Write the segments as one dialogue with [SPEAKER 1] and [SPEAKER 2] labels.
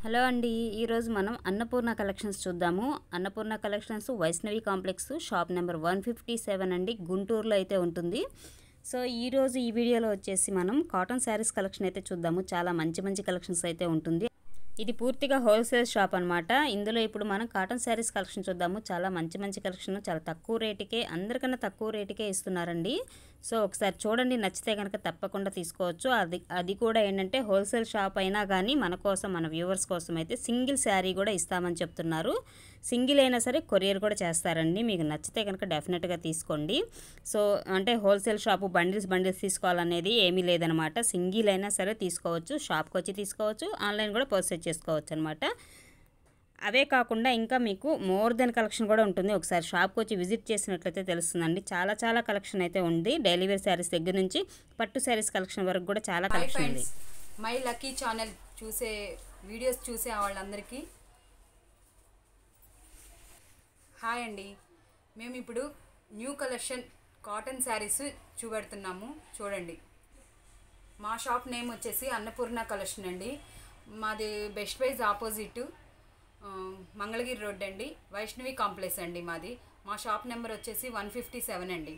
[SPEAKER 1] Hello అండి ఈరోజు మనం అన్నపూర్ణ కలెక్షన్స్ చూద్దాము Annapurna collections Vaishnavi complex shop number one fifty seven అండి గుంటూరులో అయితే ఉంటుంది సో ఈరోజు ఈ వీడియోలో వచ్చేసి మనం కాటన్ శారీస్ కలెక్షన్ అయితే చూద్దాము చాలా మంచి మంచి కలెక్షన్స్ అయితే ఉంటుంది ఇది పూర్తిగా హోల్సేల్ షాప్ అనమాట ఇందులో ఇప్పుడు మనం కాటన్ శారీస్ కలెక్షన్ చూద్దాము చాలా మంచి మంచి కలెక్షన్ చాలా తక్కువ రేటుకే అందరికన్నా తక్కువ రేటుకే ఇస్తున్నారండి సో ఒకసారి చూడండి నచ్చితే కనుక తప్పకుండా తీసుకోవచ్చు అది అది కూడా ఏంటంటే హోల్సేల్ షాప్ అయినా కానీ మన కోసం మన వ్యూవర్స్ కోసం అయితే సింగిల్ శారీ కూడా ఇస్తామని చెప్తున్నారు సింగిల్ అయినా సరే కొరియర్ కూడా చేస్తారండి మీకు నచ్చితే కనుక డెఫినెట్గా తీసుకోండి సో అంటే హోల్సేల్ షాపు బండిల్స్ బండిల్స్ తీసుకోవాలనేది ఏమీ లేదనమాట సింగిల్ అయినా సరే తీసుకోవచ్చు షాప్కి వచ్చి తీసుకోవచ్చు ఆన్లైన్ కూడా పర్చేజ్ చేసుకోవచ్చు అనమాట అవే కాకుండా ఇంకా మీకు మోర్ దెన్ కలెక్షన్ కూడా ఉంటుంది ఒకసారి షాప్కి వచ్చి విజిట్ చేసినట్లయితే తెలుస్తుందండి చాలా చాలా కలెక్షన్ అయితే ఉంది డైలీ వేర్ శారీస్ దగ్గర నుంచి పట్టు శారీస్ కలెక్షన్ వరకు కూడా చాలా
[SPEAKER 2] హాయ్
[SPEAKER 1] కలెక్షన్ ఉంది
[SPEAKER 2] ఫ్రెండ్స్ మై లక్కీ ఛానల్ చూసే వీడియోస్ చూసే వాళ్ళందరికీ హాయ్ అండి మేము ఇప్పుడు న్యూ కలెక్షన్ కాటన్ శారీస్ చూపెడుతున్నాము చూడండి మా షాప్ నేమ్ వచ్చేసి అన్నపూర్ణ కలెక్షన్ అండి మాది బెస్ట్ వైజ్ ఆపోజిట్ ఆ, మంగళగిరి రోడ్ అండి వైష్ణవి కాంప్లెక్స్ అండి మాది మా షాప్ నెంబర్ వచ్చేసి వన్ ఫిఫ్టీ సెవెన్ అండి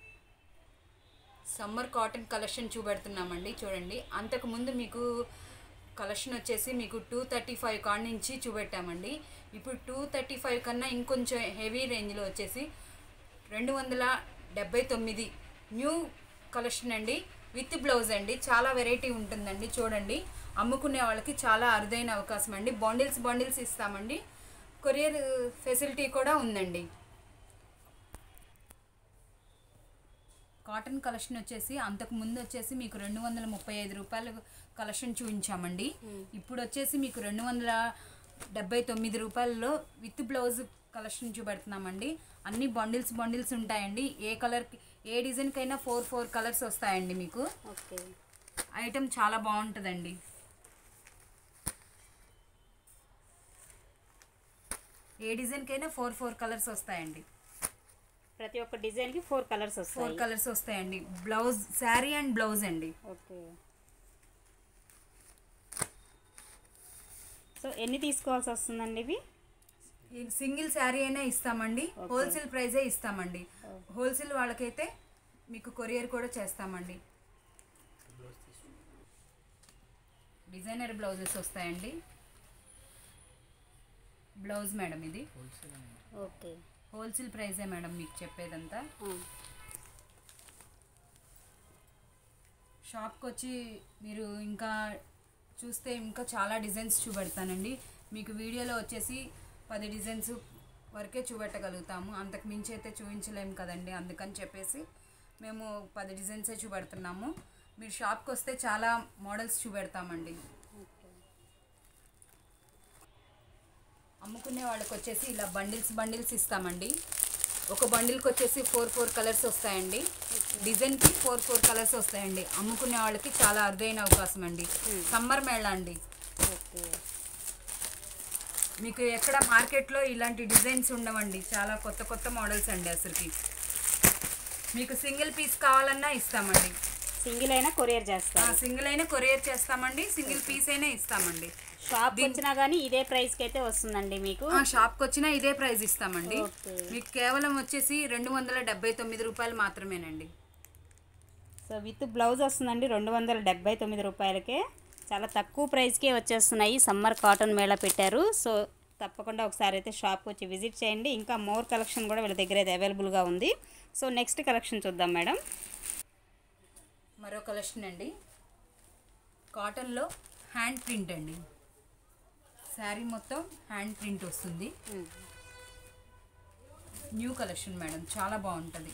[SPEAKER 2] సమ్మర్ కాటన్ కలెక్షన్ చూపెడుతున్నామండి చూడండి అంతకుముందు మీకు కలెక్షన్ వచ్చేసి మీకు టూ థర్టీ ఫైవ్ కాడ నుంచి చూపెట్టామండి ఇప్పుడు టూ థర్టీ ఫైవ్ కన్నా ఇంకొంచెం హెవీ రేంజ్లో వచ్చేసి రెండు వందల డెబ్బై తొమ్మిది న్యూ కలెక్షన్ అండి విత్ బ్లౌజ్ అండి చాలా వెరైటీ ఉంటుందండి చూడండి అమ్ముకునే వాళ్ళకి చాలా అరుదైన అవకాశం అండి బాండిల్స్ బాండిల్స్ ఇస్తామండి కొరియర్ ఫెసిలిటీ కూడా ఉందండి కాటన్ కలెక్షన్ వచ్చేసి అంతకు ముందు వచ్చేసి మీకు రెండు వందల ముప్పై ఐదు రూపాయలు కలెక్షన్ చూపించామండి ఇప్పుడు వచ్చేసి మీకు రెండు వందల డెబ్బై తొమ్మిది రూపాయలలో విత్ బ్లౌజ్ కలెక్షన్ చూపెడుతున్నామండి అన్ని బండిల్స్ బండిల్స్ ఉంటాయండి ఏ కలర్ ఏ డిజైన్కైనా ఫోర్ ఫోర్ కలర్స్ వస్తాయండి మీకు
[SPEAKER 1] ఓకే
[SPEAKER 2] ఐటమ్ చాలా బాగుంటుందండి ఏ డిజైన్కైనా ఫోర్ ఫోర్ కలర్స్ వస్తాయండి
[SPEAKER 1] ప్రతి ఒక్క డిజైన్కి ఫోర్ కలర్స్
[SPEAKER 2] ఫోర్
[SPEAKER 1] వస్తాయి
[SPEAKER 2] కలర్స్ వస్తాయండి బ్లౌజ్ శారీ అండ్ బ్లౌజ్ అండి
[SPEAKER 1] ఓకే సో ఎన్ని తీసుకోవాల్సి వస్తుందండి ఇవి
[SPEAKER 2] ఈ సింగిల్ శారీ అయినా ఇస్తామండి హోల్సేల్ ప్రైజే ఇస్తామండి హోల్సేల్ వాళ్ళకైతే మీకు కొరియర్ కూడా చేస్తామండి డిజైనర్ బ్లౌజెస్ వస్తాయండి బ్లౌజ్ మేడం ఇది
[SPEAKER 1] ఓకే
[SPEAKER 2] హోల్సేల్ ప్రైజే మేడం మీకు చెప్పేదంతా షాప్కి వచ్చి మీరు ఇంకా చూస్తే ఇంకా చాలా డిజైన్స్ చూపెడతానండి మీకు వీడియోలో వచ్చేసి పది డిజైన్స్ వరకే చూపెట్టగలుగుతాము అంతకు మించి అయితే చూపించలేము కదండి అందుకని చెప్పేసి మేము పది డిజైన్సే చూపెడుతున్నాము మీరు షాప్కి వస్తే చాలా మోడల్స్ చూపెడతామండి అమ్ముకునే వాళ్ళకి వచ్చేసి ఇలా బండిల్స్ బండిల్స్ ఇస్తామండి ఒక బండిల్కి వచ్చేసి ఫోర్ ఫోర్ కలర్స్ వస్తాయండి డిజైన్కి ఫోర్ ఫోర్ కలర్స్ వస్తాయండి అమ్ముకునే వాళ్ళకి చాలా అరుదైన అవకాశం అండి సమ్మర్ మేళ అండి
[SPEAKER 1] ఓకే
[SPEAKER 2] మీకు ఎక్కడ మార్కెట్లో ఇలాంటి డిజైన్స్ ఉండవండి చాలా కొత్త కొత్త మోడల్స్ అండి అసలుకి మీకు సింగిల్ పీస్ కావాలన్నా ఇస్తామండి
[SPEAKER 1] సింగిల్ అయినా కొరియర్ చేస్తారు
[SPEAKER 2] సింగిల్ అయినా కొరియర్ చేస్తామండి సింగిల్ పీస్ అయినా ఇస్తామండి
[SPEAKER 1] షాప్ వచ్చినా కానీ ఇదే ప్రైస్కి అయితే వస్తుందండి మీకు
[SPEAKER 2] ఆ, షాప్కి వచ్చినా ఇదే ప్రైస్ ఇస్తామండి
[SPEAKER 1] ఓకే.
[SPEAKER 2] మీకు కేవలం వచ్చేసి రెండు వందల డెబ్బై తొమ్మిది రూపాయలు మాత్రమేనండి
[SPEAKER 1] సో విత్ బ్లౌజ్ వస్తుందండి రెండు వందల డెబ్బై తొమ్మిది రూపాయలకే చాలా తక్కువ ప్రైస్కే వచ్చేస్తున్నాయి సమ్మర్ కాటన్ మేళా పెట్టారు సో తప్పకుండా ఒకసారి అయితే షాప్కి వచ్చి విజిట్ చేయండి ఇంకా మోర్ కలెక్షన్ కూడా వీళ్ళ దగ్గర అయితే అవైలబుల్గా ఉంది సో నెక్స్ట్ కలెక్షన్ చూద్దాం మేడం
[SPEAKER 2] మరో కలెక్షన్ అండి కాటన్లో హ్యాండ్ ప్రింట్ అండి శారీ మొత్తం హ్యాండ్ ప్రింట్ వస్తుంది న్యూ కలెక్షన్ మేడం చాలా బాగుంటుంది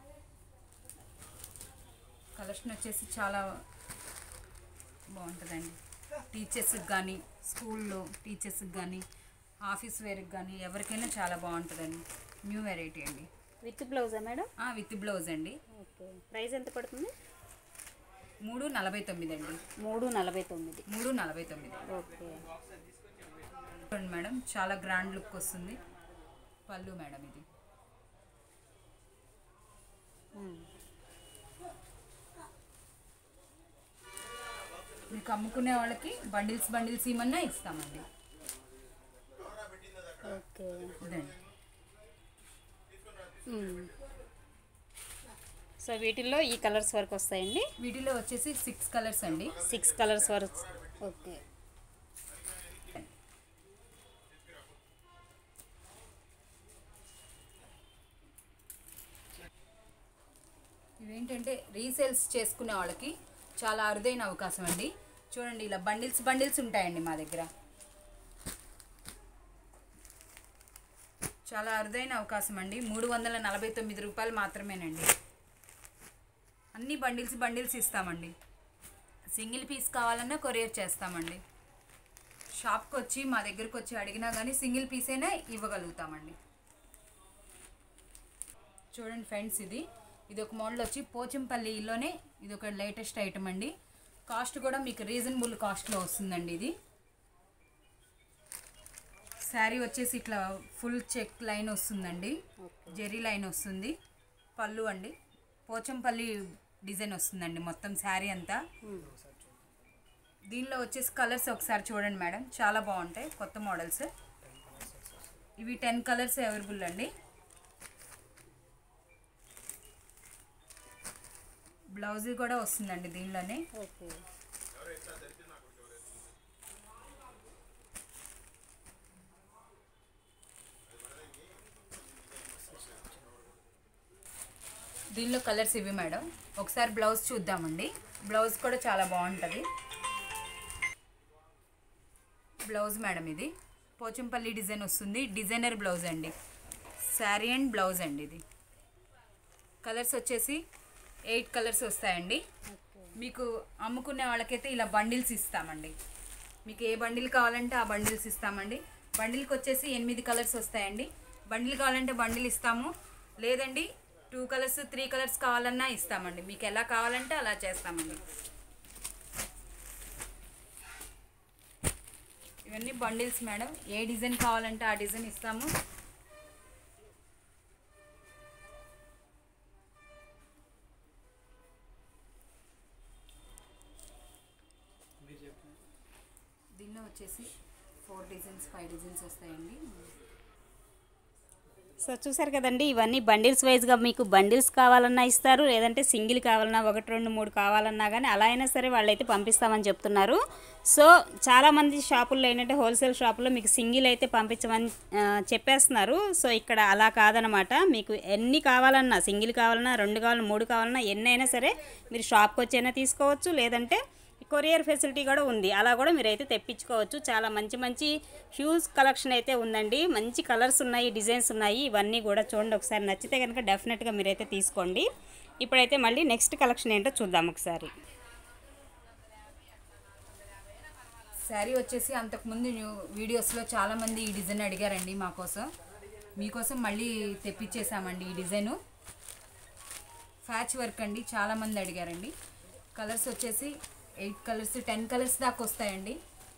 [SPEAKER 2] కలెక్షన్ వచ్చేసి చాలా బాగుంటుందండి టీచర్స్కి కానీ స్కూల్లో టీచర్స్కి కానీ ఆఫీస్ వేర్కి కానీ ఎవరికైనా చాలా బాగుంటుందండి న్యూ వెరైటీ అండి
[SPEAKER 1] విత్ బ్లౌజా మేడం
[SPEAKER 2] విత్ బ్లౌజ్ అండి
[SPEAKER 1] ఓకే ప్రైస్ ఎంత పడుతుంది
[SPEAKER 2] మూడు నలభై తొమ్మిది అండి
[SPEAKER 1] మూడు నలభై తొమ్మిది
[SPEAKER 2] మూడు నలభై తొమ్మిది
[SPEAKER 1] ఓకే
[SPEAKER 2] చూడండి మేడం చాలా గ్రాండ్ లుక్ వస్తుంది పళ్ళు మేడం ఇది మీకు అమ్ముకునే వాళ్ళకి బండిల్స్ బండిల్స్ ఇమన్నా ఇస్తామండి
[SPEAKER 1] ఓకే
[SPEAKER 2] ఇదండి
[SPEAKER 1] సో వీటిల్లో ఈ కలర్స్ వరకు వస్తాయండి
[SPEAKER 2] వీటిలో వచ్చేసి సిక్స్ కలర్స్ అండి
[SPEAKER 1] సిక్స్ కలర్స్ వరకు ఓకే
[SPEAKER 2] ఇవేంటంటే రీసేల్స్ చేసుకునే వాళ్ళకి చాలా అరుదైన అవకాశం అండి చూడండి ఇలా బండిల్స్ బండిల్స్ ఉంటాయండి మా దగ్గర చాలా అరుదైన అవకాశం అండి మూడు వందల నలభై తొమ్మిది రూపాయలు మాత్రమేనండి అన్ని బండిల్స్ బండిల్స్ ఇస్తామండి సింగిల్ పీస్ కావాలన్నా కొరియర్ చేస్తామండి షాప్కి వచ్చి మా దగ్గరకు వచ్చి అడిగినా కానీ సింగిల్ పీసేనే ఇవ్వగలుగుతామండి చూడండి ఫ్రెండ్స్ ఇది ఇది ఒక మోడల్ వచ్చి పోచంపల్లిలోనే ఇది ఒక లేటెస్ట్ ఐటమ్ అండి కాస్ట్ కూడా మీకు రీజనబుల్ కాస్ట్లో వస్తుందండి ఇది శారీ వచ్చేసి ఇట్లా ఫుల్ చెక్ లైన్ వస్తుందండి జెరీ లైన్ వస్తుంది పళ్ళు అండి పోచంపల్లి డిజైన్ వస్తుందండి మొత్తం శారీ అంతా దీనిలో వచ్చేసి కలర్స్ ఒకసారి చూడండి మేడం చాలా బాగుంటాయి కొత్త మోడల్స్ ఇవి టెన్ కలర్స్ అవైలబుల్ అండి బ్లౌజ్ కూడా వస్తుందండి దీనిలోనే
[SPEAKER 1] ఓకే
[SPEAKER 2] దీనిలో కలర్స్ ఇవి మేడం ఒకసారి బ్లౌజ్ చూద్దామండి బ్లౌజ్ కూడా చాలా బాగుంటుంది బ్లౌజ్ మేడం ఇది పోచంపల్లి డిజైన్ వస్తుంది డిజైనర్ బ్లౌజ్ అండి శారీ అండ్ బ్లౌజ్ అండి ఇది కలర్స్ వచ్చేసి ఎయిట్ కలర్స్ వస్తాయండి మీకు అమ్ముకునే వాళ్ళకైతే ఇలా బండిల్స్ ఇస్తామండి మీకు ఏ బండిల్ కావాలంటే ఆ బండిల్స్ ఇస్తామండి బండిల్కి వచ్చేసి ఎనిమిది కలర్స్ వస్తాయండి బండిల్ కావాలంటే బండిల్ ఇస్తాము లేదండి టూ కలర్స్ త్రీ కలర్స్ కావాలన్నా ఇస్తామండి మీకు ఎలా కావాలంటే అలా చేస్తామండి ఇవన్నీ బండిల్స్ మేడం ఏ డిజైన్ కావాలంటే ఆ డిజైన్ ఇస్తాము దీనిలో వచ్చేసి ఫోర్ డిజైన్స్ ఫైవ్ డిజైన్స్ వస్తాయండి
[SPEAKER 1] సో చూసారు కదండి ఇవన్నీ బండిల్స్ వైజ్గా మీకు బండిల్స్ కావాలన్నా ఇస్తారు లేదంటే సింగిల్ కావాలన్నా ఒకటి రెండు మూడు కావాలన్నా కానీ అలా అయినా సరే వాళ్ళైతే పంపిస్తామని చెప్తున్నారు సో చాలామంది షాపుల్లో ఏంటంటే హోల్సేల్ షాపుల్లో మీకు సింగిల్ అయితే పంపించమని ఆ, చెప్పేస్తున్నారు సో ఇక్కడ అలా కాదనమాట మీకు ఎన్ని కావాలన్నా సింగిల్ కావాలన్నా రెండు కావాలన్నా మూడు కావాలన్నా ఎన్ని అయినా సరే మీరు షాప్కి వచ్చైనా తీసుకోవచ్చు లేదంటే కొరియర్ ఫెసిలిటీ కూడా ఉంది అలా కూడా మీరైతే తెప్పించుకోవచ్చు చాలా మంచి మంచి హ్యూజ్ కలెక్షన్ అయితే ఉందండి మంచి కలర్స్ ఉన్నాయి డిజైన్స్ ఉన్నాయి ఇవన్నీ కూడా చూడండి ఒకసారి నచ్చితే కనుక డెఫినెట్గా మీరైతే తీసుకోండి ఇప్పుడైతే మళ్ళీ నెక్స్ట్ కలెక్షన్ ఏంటో చూద్దాం ఒకసారి
[SPEAKER 2] శారీ వచ్చేసి అంతకుముందు న్యూ వీడియోస్లో చాలామంది ఈ డిజైన్ అడిగారండి మా కోసం మీకోసం మళ్ళీ తెప్పించేసామండి ఈ డిజైను ఫ్యాచ్ వర్క్ అండి చాలామంది అడిగారండి కలర్స్ వచ్చేసి ఎయిట్ కలర్స్ టెన్ కలర్స్ దాకా వస్తాయండి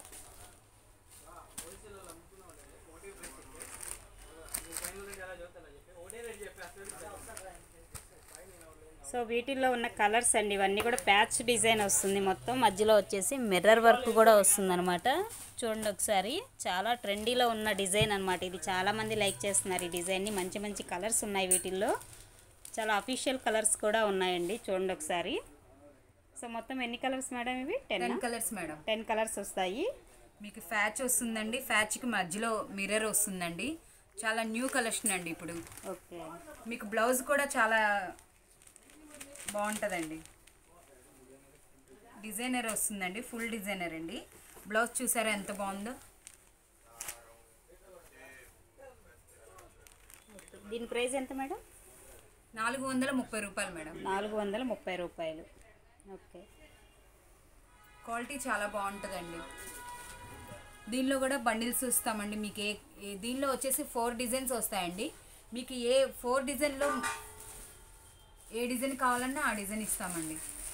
[SPEAKER 1] సో వీటిల్లో ఉన్న కలర్స్ అండి ఇవన్నీ కూడా ప్యాచ్ డిజైన్ వస్తుంది మొత్తం మధ్యలో వచ్చేసి మిర్రర్ వర్క్ కూడా వస్తుంది అనమాట చూడండి ఒకసారి చాలా ట్రెండీలో ఉన్న డిజైన్ అనమాట ఇది చాలామంది లైక్ చేస్తున్నారు ఈ డిజైన్ని మంచి మంచి కలర్స్ ఉన్నాయి వీటిల్లో చాలా అఫీషియల్ కలర్స్ కూడా ఉన్నాయండి చూడండి ఒకసారి సో మొత్తం ఎన్ని కలర్స్ మేడం ఇవి ten
[SPEAKER 2] ten colours madam
[SPEAKER 1] ten colours వస్తాయి
[SPEAKER 2] మీకు ఫ్యాచ్ వస్తుందండి ఫ్యాచ్కి మధ్యలో మిర్రర్ వస్తుందండి చాలా న్యూ కలెక్షన్ అండి ఇప్పుడు
[SPEAKER 1] ఓకే
[SPEAKER 2] మీకు బ్లౌజ్ కూడా చాలా బాగుంటుందండి డిజైనర్ వస్తుందండి ఫుల్ డిజైనర్ అండి బ్లౌజ్ చూసారా ఎంత బాగుందో
[SPEAKER 1] దీని ప్రైస్ ఎంత మేడం
[SPEAKER 2] నాలుగు వందల ముప్పై రూపాయలు మేడం
[SPEAKER 1] నాలుగు వందల ముప్పై రూపాయలు ఓకే
[SPEAKER 2] క్వాలిటీ చాలా బాగుంటుందండి దీనిలో కూడా బండిల్స్ ఇస్తామండి మీకు ఏ ఏ- దీనిలో వచ్చేసి ఫోర్ డిజైన్స్ వస్తాయండి మీకు ఏ ఫోర్ డిజైన్లో ఏ డిజైన్ కావాలన్నా ఆ డిజైన్ ఇస్తామండి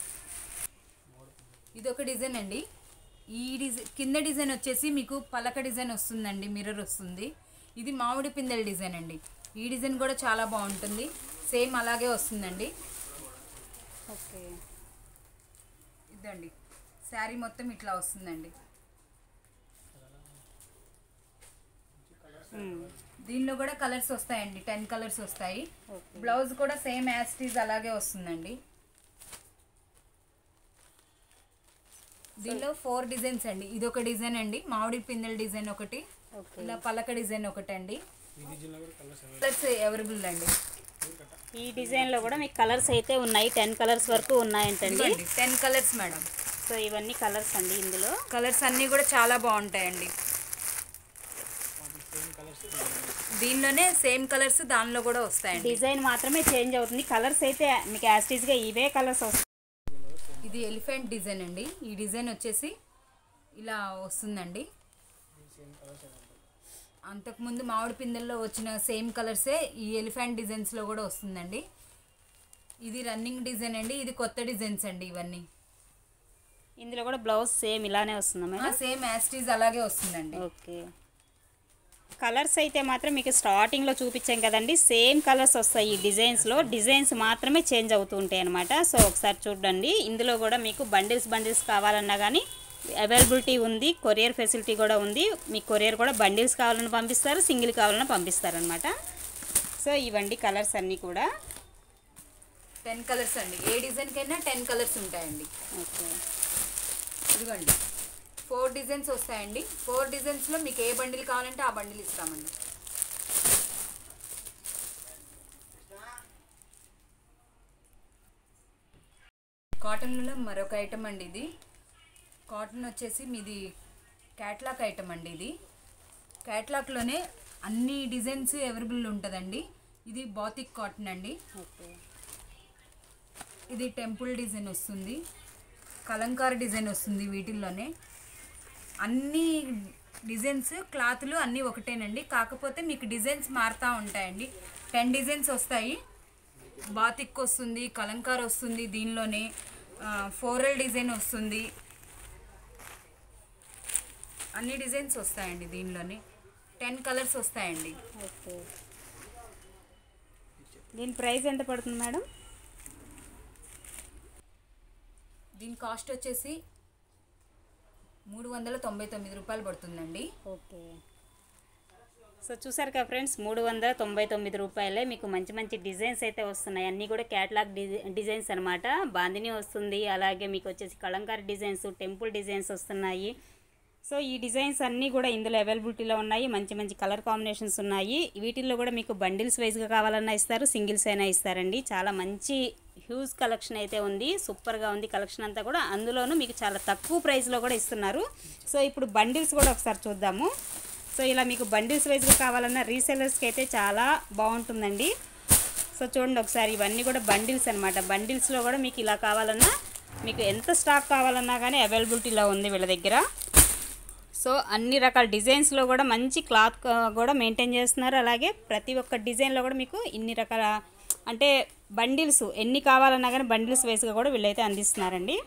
[SPEAKER 2] ఇది ఒక డిజైన్ అండి ఈ డిజైన్ కింద డిజైన్ వచ్చేసి మీకు పలక డిజైన్ వస్తుందండి మిర్రర్ వస్తుంది ఇది మామిడి పిందెల డిజైన్ అండి ఈ డిజైన్ కూడా చాలా బాగుంటుంది సేమ్ అలాగే వస్తుందండి
[SPEAKER 1] ఓకే
[SPEAKER 2] ఇదండి శారీ మొత్తం ఇట్లా వస్తుందండి
[SPEAKER 1] మ్మ్.
[SPEAKER 2] దీనిలో కూడా కలర్స్ వస్తాయండి టెన్ కలర్స్ వస్తాయి
[SPEAKER 1] ఓకే
[SPEAKER 2] బ్లౌజ్ కూడా సేమ్ యాస్టీజ్ అలాగే వస్తుందండి దీనిలో ఫోర్ డిజైన్స్ అండి ఇది ఒక డిజైన్ అండి మామిడి పిందెల డిజైన్ ఒకటి
[SPEAKER 1] ఓకే
[SPEAKER 2] ఇలా పలక డిజైన్ ఒకటి అండి కలర్స్ అవైలబుల్ అండి
[SPEAKER 1] ఈ డిజైన్లో కూడా మీకు కలర్స్ అయితే ఉన్నాయి టెన్ కలర్స్ వరకు ఉన్నాయంటండి
[SPEAKER 2] టెన్ కలర్స్ మేడం
[SPEAKER 1] సో ఇవన్నీ కలర్స్ అండి ఇందులో
[SPEAKER 2] కలర్స్ అన్నీ కూడా చాలా బాగుంటాయండి దీనిలోనే సేమ్ కలర్స్ దానిలో కూడా వస్తాయండి
[SPEAKER 1] డిజైన్ మాత్రమే చేంజ్ అవుతుంది కలర్స్ అయితే మీకు యాస్టీస్గా ఇవే కలర్స్ వస్తాయి
[SPEAKER 2] ఇది ఎలిఫెంట్ డిజైన్ అండి ఈ డిజైన్ వచ్చేసి ఇలా వస్తుందండి అంతకుముందు మామిడి పిందెల్లో వచ్చిన సేమ్ కలర్సే ఈ ఎలిఫెంట్ డిజైన్స్లో కూడా వస్తుందండి ఇది రన్నింగ్ డిజైన్ అండి ఇది కొత్త డిజైన్స్ అండి ఇవన్నీ
[SPEAKER 1] ఇందులో కూడా బ్లౌజ్ సేమ్ ఇలానే వస్తుందా మేడం
[SPEAKER 2] సేమ్ యాస్టీజ్ అలాగే వస్తుందండి
[SPEAKER 1] ఓకే కలర్స్ అయితే మాత్రం మీకు స్టార్టింగ్లో చూపించాం కదండి సేమ్ కలర్స్ వస్తాయి ఈ డిజైన్స్లో డిజైన్స్ మాత్రమే చేంజ్ అవుతూ ఉంటాయి అనమాట సో ఒకసారి చూడండి ఇందులో కూడా మీకు బండిల్స్ బండిల్స్ కావాలన్నా కానీ అవైలబిలిటీ ఉంది కొరియర్ ఫెసిలిటీ కూడా ఉంది మీకు కొరియర్ కూడా బండిల్స్ కావాలని పంపిస్తారు సింగిల్ కావాలన్నా పంపిస్తారనమాట సో ఇవండి కలర్స్ అన్నీ కూడా
[SPEAKER 2] టెన్ కలర్స్ అండి ఏ డిజైన్కైనా టెన్ కలర్స్ ఉంటాయండి
[SPEAKER 1] ఓకే
[SPEAKER 2] ఇదిగోండి ఫోర్ డిజైన్స్ వస్తాయండి ఫోర్ డిజైన్స్లో మీకు ఏ బండిల్ కావాలంటే ఆ బండిల్ ఇస్తామండి కాటన్లో మరొక ఐటమ్ అండి ఇది కాటన్ వచ్చేసి మీది క్యాట్లాక్ ఐటమ్ అండి ఇది క్యాట్లాక్లోనే అన్ని డిజైన్స్ అవైలబుల్ ఉంటుందండి ఇది బాతిక్ కాటన్ అండి
[SPEAKER 1] ఓకే
[SPEAKER 2] ఇది టెంపుల్ డిజైన్ వస్తుంది కలంకార డిజైన్ వస్తుంది వీటిల్లోనే అన్ని డిజైన్స్ క్లాత్లు అన్నీ ఒకటేనండి కాకపోతే మీకు డిజైన్స్ మారుతూ ఉంటాయండి టెన్ డిజైన్స్ వస్తాయి బాతిక్ వస్తుంది కలంకార్ వస్తుంది దీనిలోనే ఫోరల్ డిజైన్ వస్తుంది అన్ని డిజైన్స్ వస్తాయండి దీనిలోనే టెన్ కలర్స్ వస్తాయండి
[SPEAKER 1] ఓకే దీని ప్రైస్ ఎంత పడుతుంది మేడం
[SPEAKER 2] దీని కాస్ట్ వచ్చేసి మూడు వందల తొంభై తొమ్మిది రూపాయలు పడుతుందండి
[SPEAKER 1] ఓకే సో చూసారు కదా ఫ్రెండ్స్ మూడు వందల తొంభై తొమ్మిది రూపాయలే మీకు మంచి మంచి డిజైన్స్ అయితే వస్తున్నాయి అన్నీ కూడా క్యాటలాగ్ డిజై డిజైన్స్ అనమాట బాందిని వస్తుంది అలాగే మీకు వచ్చేసి కలంకారీ డిజైన్స్ టెంపుల్ డిజైన్స్ వస్తున్నాయి సో ఈ డిజైన్స్ అన్నీ కూడా ఇందులో అవైలబిలిటీలో ఉన్నాయి మంచి మంచి కలర్ కాంబినేషన్స్ ఉన్నాయి వీటిల్లో కూడా మీకు బండిల్స్ వైజ్గా కావాలన్నా ఇస్తారు సింగిల్స్ అయినా ఇస్తారండి చాలా మంచి హ్యూజ్ కలెక్షన్ అయితే ఉంది సూపర్గా ఉంది కలెక్షన్ అంతా కూడా అందులోనూ మీకు చాలా తక్కువ ప్రైస్లో కూడా ఇస్తున్నారు సో ఇప్పుడు బండిల్స్ కూడా ఒకసారి చూద్దాము సో ఇలా మీకు బండిల్స్ వైజ్గా కావాలన్నా రీసెలర్స్కి అయితే చాలా బాగుంటుందండి సో చూడండి ఒకసారి ఇవన్నీ కూడా బండిల్స్ అనమాట బండిల్స్లో కూడా మీకు ఇలా కావాలన్నా మీకు ఎంత స్టాక్ కావాలన్నా కానీ అవైలబిలిటీలో ఉంది వీళ్ళ దగ్గర సో అన్ని రకాల డిజైన్స్లో కూడా మంచి క్లాత్ కూడా మెయింటైన్ చేస్తున్నారు అలాగే ప్రతి ఒక్క డిజైన్లో కూడా మీకు ఇన్ని రకాల అంటే బండిల్స్ ఎన్ని కావాలన్నా కానీ బండిల్స్ వేసుగా కూడా వీళ్ళైతే అందిస్తున్నారండి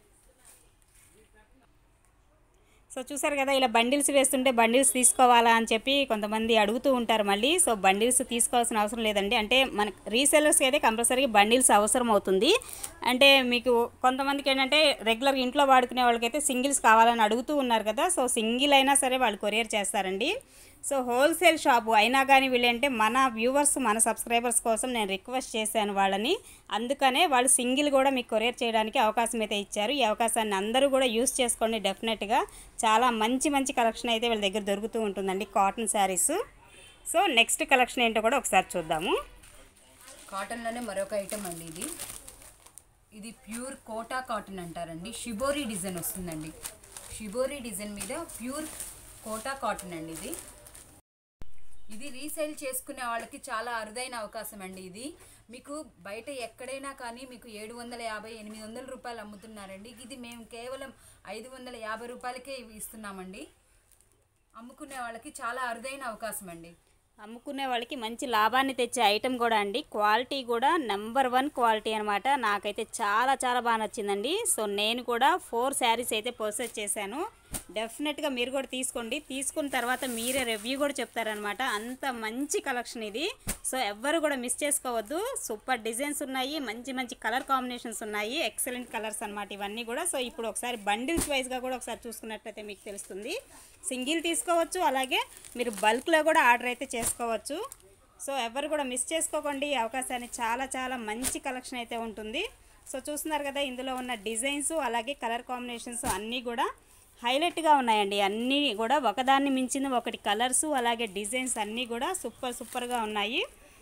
[SPEAKER 1] సో చూసారు కదా ఇలా బండిల్స్ వేస్తుంటే బండిల్స్ తీసుకోవాలా అని చెప్పి కొంతమంది అడుగుతూ ఉంటారు మళ్ళీ సో బండిల్స్ తీసుకోవాల్సిన అవసరం లేదండి అంటే మన రీసెలర్స్కి అయితే కంపల్సరీగా బండిల్స్ అవసరం అవుతుంది అంటే మీకు కొంతమందికి ఏంటంటే రెగ్యులర్గా ఇంట్లో వాడుకునే వాళ్ళకైతే సింగిల్స్ కావాలని అడుగుతూ ఉన్నారు కదా సో సింగిల్ అయినా సరే వాళ్ళు కొరియర్ చేస్తారండి సో హోల్సేల్ షాపు అయినా కానీ వీళ్ళంటే మన వ్యూవర్స్ మన సబ్స్క్రైబర్స్ కోసం నేను రిక్వెస్ట్ చేశాను వాళ్ళని అందుకనే వాళ్ళు సింగిల్ కూడా మీకు కొరియర్ చేయడానికి అవకాశం అయితే ఇచ్చారు ఈ అవకాశాన్ని అందరూ కూడా యూస్ చేసుకోండి డెఫినెట్గా చాలా మంచి మంచి కలెక్షన్ అయితే వీళ్ళ దగ్గర దొరుకుతూ ఉంటుందండి cotton saris so next collection ఏంటో కూడా ఒకసారి చూద్దాము
[SPEAKER 2] కాటన్లోనే మరొక ఐటమ్ అండి ఇది ఇది ప్యూర్ కోటా కాటన్ అంటారండి షిబోరి డిజైన్ వస్తుందండి షిబోరి డిజైన్ మీద ప్యూర్ కోటా కాటన్ అండి ఇది ఇది రీసేల్ చేసుకునే వాళ్ళకి చాలా అరుదైన అవకాశం అండి ఇది మీకు బయట ఎక్కడైనా కానీ మీకు ఏడు వందల యాభై ఎనిమిది వందల రూపాయలు అమ్ముతున్నారండి ఇది మేము కేవలం ఐదు వందల యాభై రూపాయలకే ఇవి ఇస్తున్నామండి అమ్ముకునే వాళ్ళకి చాలా అరుదైన అవకాశం అండి
[SPEAKER 1] అమ్ముకునే వాళ్ళకి మంచి లాభాన్ని తెచ్చే ఐటెం కూడా అండి క్వాలిటీ కూడా నెంబర్ వన్ క్వాలిటీ అనమాట నాకైతే చాలా చాలా బాగా నచ్చిందండి సో నేను కూడా ఫోర్ శారీస్ అయితే పర్చేస్ చేశాను డెఫినెట్గా మీరు కూడా తీసుకోండి తీసుకున్న తర్వాత మీరే రివ్యూ కూడా చెప్తారనమాట అంత మంచి కలెక్షన్ ఇది సో ఎవ్వరు కూడా మిస్ చేసుకోవద్దు సూపర్ డిజైన్స్ ఉన్నాయి మంచి మంచి కలర్ కాంబినేషన్స్ ఉన్నాయి ఎక్సలెంట్ కలర్స్ అనమాట ఇవన్నీ కూడా సో ఇప్పుడు ఒకసారి బండిల్స్ వైజ్గా కూడా ఒకసారి చూసుకున్నట్లయితే మీకు తెలుస్తుంది సింగిల్ తీసుకోవచ్చు అలాగే మీరు బల్క్లో కూడా ఆర్డర్ అయితే చేసుకోవచ్చు సో ఎవరు కూడా మిస్ చేసుకోకండి ఈ అవకాశాన్ని చాలా చాలా మంచి కలెక్షన్ అయితే ఉంటుంది సో చూస్తున్నారు కదా ఇందులో ఉన్న డిజైన్స్ అలాగే కలర్ కాంబినేషన్స్ అన్నీ కూడా హైలైట్గా ఉన్నాయండి అన్నీ కూడా ఒకదాన్ని మించిన ఒకటి కలర్స్ అలాగే డిజైన్స్ అన్నీ కూడా సూపర్ సూపర్గా ఉన్నాయి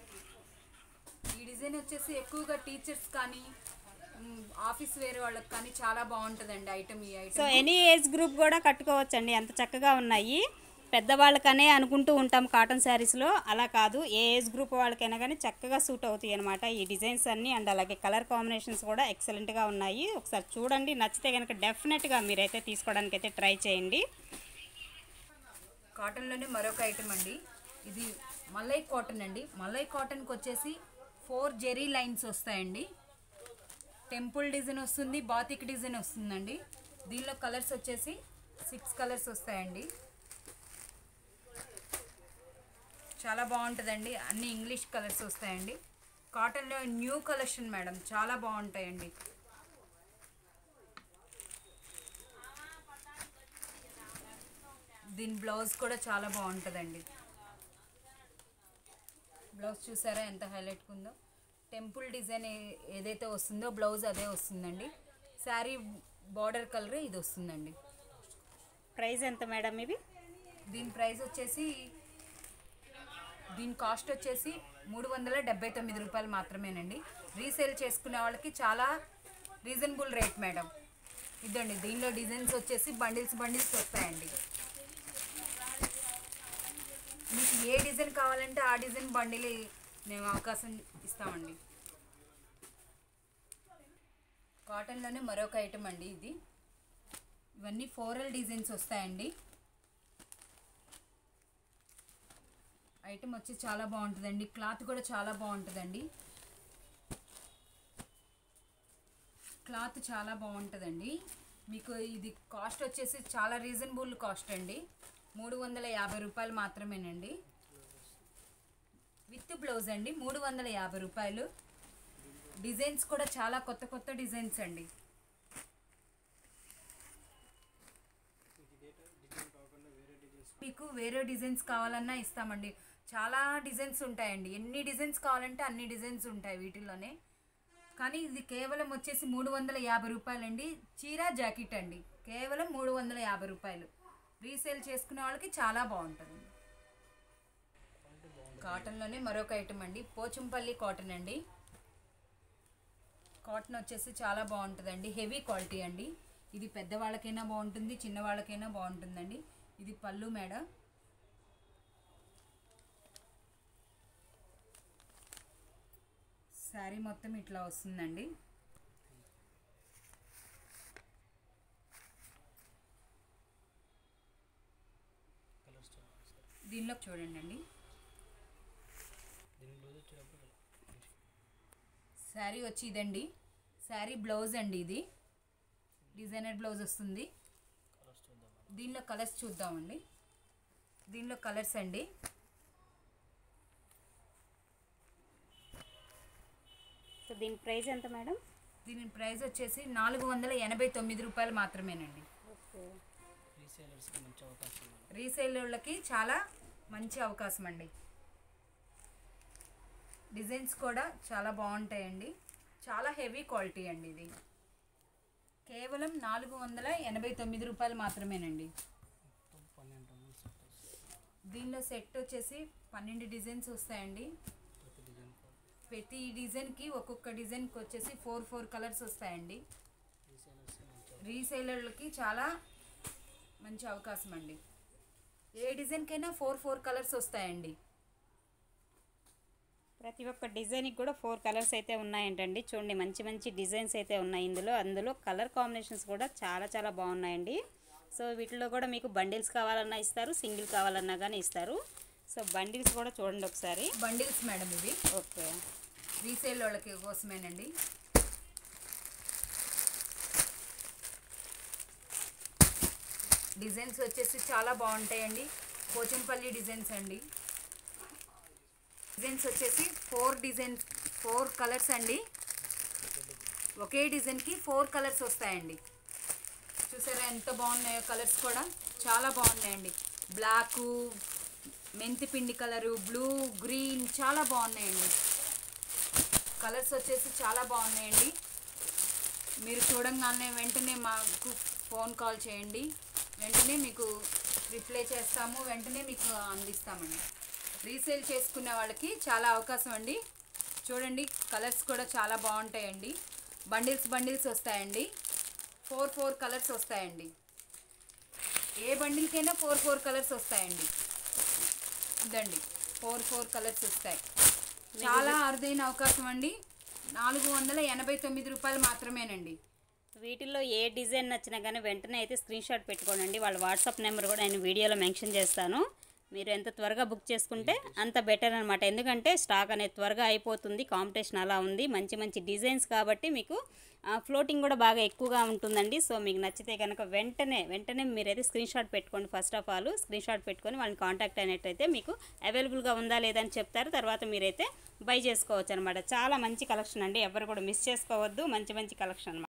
[SPEAKER 2] ఈ డిజైన్ వచ్చేసి ఎక్కువగా టీచర్స్ కానీ మ్, ఆఫీస్ వేరే వాళ్ళకి కానీ చాలా బాగుంటుందండి ఐటమ్ ఈ
[SPEAKER 1] so
[SPEAKER 2] item
[SPEAKER 1] any age group కూడా కట్టుకోవచ్చండి అంత చక్కగా ఉన్నాయి పెద్దవాళ్ళకనే అనుకుంటూ ఉంటాం కాటన్ శారీస్లో అలా కాదు ఏ ఏజ్ గ్రూప్ వాళ్ళకైనా కానీ చక్కగా సూట్ అవుతాయి అనమాట ఈ డిజైన్స్ అన్నీ అండ్ అలాగే కలర్ కాంబినేషన్స్ కూడా ఎక్సలెంట్గా ఉన్నాయి ఒకసారి చూడండి నచ్చితే కనుక డెఫినెట్గా మీరైతే తీసుకోవడానికి అయితే ట్రై చేయండి
[SPEAKER 2] కాటన్లోనే మరొక ఐటమ్ అండి ఇది మలై కాటన్ అండి మలై కాటన్కి వచ్చేసి ఫోర్ జెరీ లైన్స్ వస్తాయండి టెంపుల్ డిజైన్ వస్తుంది బాతిక్ డిజైన్ వస్తుందండి దీనిలో కలర్స్ వచ్చేసి సిక్స్ కలర్స్ వస్తాయండి చాలా బాగుంటుందండి అన్ని ఇంగ్లీష్ కలర్స్ వస్తాయండి కాటన్లో న్యూ కలెక్షన్ మేడం చాలా బాగుంటాయండి దీని బ్లౌజ్ కూడా చాలా బాగుంటుందండి బ్లౌజ్ చూసారా ఎంత హైలైట్ ఉందో టెంపుల్ డిజైన్ ఏ- ఏదైతే వస్తుందో బ్లౌజ్ అదే వస్తుందండి శారీ బార్డర్ కలర్ ఇది వస్తుందండి
[SPEAKER 1] ప్రైస్ ఎంత మేడం ఇవి
[SPEAKER 2] దీని ప్రైస్ వచ్చేసి దీని కాస్ట్ వచ్చేసి మూడు వందల డెబ్బై తొమ్మిది రూపాయలు మాత్రమేనండి రీసేల్ చేసుకునే వాళ్ళకి చాలా రీజనబుల్ రేట్ మేడం ఇదండి దీనిలో డిజైన్స్ వచ్చేసి బండిల్స్ బండిల్స్ వస్తాయండి మీకు ఏ డిజైన్ కావాలంటే ఆ డిజైన్ బండిల్ మేము అవకాశం ఇస్తామండి కాటన్లోనే మరొక ఐటమ్ అండి ఇది ఇవన్నీ ఫోరల్ డిజైన్స్ వస్తాయండి ఐటమ్ వచ్చి చాలా బాగుంటుందండి క్లాత్ కూడా చాలా బాగుంటుందండి క్లాత్ చాలా బాగుంటుందండి మీకు ఇది కాస్ట్ వచ్చేసి చాలా రీజనబుల్ కాస్ట్ అండి మూడు వందల యాభై రూపాయలు మాత్రమేనండి విత్ బ్లౌజ్ అండి మూడు వందల యాభై రూపాయలు డిజైన్స్ కూడా చాలా కొత్త కొత్త డిజైన్స్ అండి మీకు వేరే డిజైన్స్ కావాలన్నా ఇస్తామండి చాలా డిజైన్స్ ఉంటాయండి ఎన్ని డిజైన్స్ కావాలంటే అన్ని డిజైన్స్ ఉంటాయి వీటిలోనే కానీ ఇది కేవలం వచ్చేసి మూడు వందల యాభై రూపాయలండి చీర జాకెట్ అండి కేవలం మూడు వందల యాభై రూపాయలు రీసేల్ చేసుకునే వాళ్ళకి చాలా బాగుంటుంది కాటన్లోనే మరొక ఐటమ్ అండి పోచంపల్లి కాటన్ అండి కాటన్ వచ్చేసి చాలా బాగుంటుందండి హెవీ క్వాలిటీ అండి ఇది పెద్దవాళ్ళకైనా బాగుంటుంది చిన్నవాళ్ళకైనా బాగుంటుందండి ఇది పళ్ళు మేడ శారీ మొత్తం ఇట్లా వస్తుందండి దీనిలో చూడండి అండి శారీ వచ్చి ఇదండి శారీ బ్లౌజ్ అండి ఇది డిజైనర్ బ్లౌజ్ వస్తుంది దీనిలో కలర్స్ చూద్దామండి దీనిలో కలర్స్ అండి
[SPEAKER 1] సో దీని ప్రైస్ ఎంత మేడం
[SPEAKER 2] దీని ప్రైస్ వచ్చేసి నాలుగు వందల ఎనభై తొమ్మిది రూపాయలు మాత్రమేనండి
[SPEAKER 1] ఓకే
[SPEAKER 3] రీసేలర్స్కి మంచి అవకాశం ఉంది
[SPEAKER 2] రీసేలర్లకి చాలా మంచి అవకాశం అండి డిజైన్స్ కూడా చాలా బాగుంటాయండి చాలా హెవీ క్వాలిటీ అండి ఇది కేవలం నాలుగు వందల ఎనభై తొమ్మిది రూపాయలు మాత్రమేనండి
[SPEAKER 3] మొత్తం పన్నెండు రూమ్స్
[SPEAKER 2] దీనిలో సెట్ వచ్చేసి పన్నెండు డిజైన్స్ వస్తాయండి
[SPEAKER 3] ప్రతి డిజైన్ కూడా
[SPEAKER 2] ప్రతి డిజైన్కి ఒక్కొక్క డిజైన్కి వచ్చేసి ఫోర్ ఫోర్ కలర్స్ వస్తాయండి
[SPEAKER 3] రీసేలర్స్కి మంచి
[SPEAKER 2] రీసేలర్లకి చాలా మంచి అవకాశం అండి ఏ డిజైన్కైనా ఫోర్ ఫోర్ కలర్స్ వస్తాయండి
[SPEAKER 1] ప్రతి ఒక్క డిజైన్కి కూడా ఫోర్ కలర్స్ అయితే ఉన్నాయంటండి చూడండి మంచి మంచి డిజైన్స్ అయితే ఉన్నాయి ఇందులో అందులో కలర్ కాంబినేషన్స్ కూడా చాలా చాలా బాగున్నాయండి సో వీటిలో కూడా మీకు బండిల్స్ కావాలన్నా ఇస్తారు సింగిల్ కావాలన్నా కానీ ఇస్తారు సో బండిల్స్ కూడా చూడండి ఒకసారి
[SPEAKER 2] బండిల్స్ మేడం ఇవి
[SPEAKER 1] ఓకే
[SPEAKER 2] రీసేల్ వాళ్ళకి కోసమేనండి డిజైన్స్ వచ్చేసి చాలా బాగుంటాయండి పోచంపల్లి డిజైన్స్ అండి డిజైన్స్ వచ్చేసి ఫోర్ డిజైన్స్ ఫోర్ కలర్స్ అండి ఒకే డిజైన్కి ఫోర్ కలర్స్ వస్తాయండి చూసారా ఎంత బాగున్నాయో కలర్స్ కూడా చాలా బాగున్నాయండి బ్లాకు మెంతి పిండి కలరు బ్లూ గ్రీన్ చాలా బాగున్నాయండి కలర్స్ వచ్చేసి చాలా బాగున్నాయండి మీరు చూడంగానే వెంటనే మాకు ఫోన్ కాల్ చేయండి వెంటనే మీకు రిప్లై చేస్తాము వెంటనే మీకు అందిస్తామండి రీసేల్ చేసుకునే వాళ్ళకి చాలా అవకాశం అండి చూడండి కలర్స్ కూడా చాలా బాగుంటాయండి బండిల్స్ బండిల్స్ వస్తాయండి ఫోర్ ఫోర్ కలర్స్ వస్తాయండి ఏ బండిల్కైనా ఫోర్ ఫోర్ కలర్స్ వస్తాయండి ఇదండి ఫోర్ ఫోర్ కలర్స్ వస్తాయి చాలా అరుదైన అవకాశం అండి నాలుగు వందల ఎనభై తొమ్మిది రూపాయలు మాత్రమేనండి
[SPEAKER 1] వీటిల్లో ఏ డిజైన్ నచ్చినా కానీ వెంటనే అయితే స్క్రీన్ షాట్ పెట్టుకోనండి వాళ్ళ వాట్సాప్ నెంబర్ కూడా నేను వీడియోలో మెన్షన్ చేస్తాను మీరు ఎంత త్వరగా బుక్ చేసుకుంటే అంత బెటర్ అనమాట ఎందుకంటే స్టాక్ అనేది త్వరగా అయిపోతుంది కాంపిటీషన్ అలా ఉంది మంచి మంచి డిజైన్స్ కాబట్టి మీకు ఫ్లోటింగ్ కూడా బాగా ఎక్కువగా ఉంటుందండి సో మీకు నచ్చితే కనుక వెంటనే వెంటనే మీరైతే స్క్రీన్ షాట్ పెట్టుకోండి first of all screenshot పెట్టుకొని వాళ్ళని కాంటాక్ట్ అయినట్టయితే మీకు అవైలబుల్గా ఉందా లేదా అని చెప్తారు తర్వాత మీరైతే బై చేసుకోవచ్చు అనమాట చాలా మంచి కలెక్షన్ అండి ఎవరు కూడా మిస్ చేసుకోవద్దు మంచి మంచి కలెక్షన్ అనమాట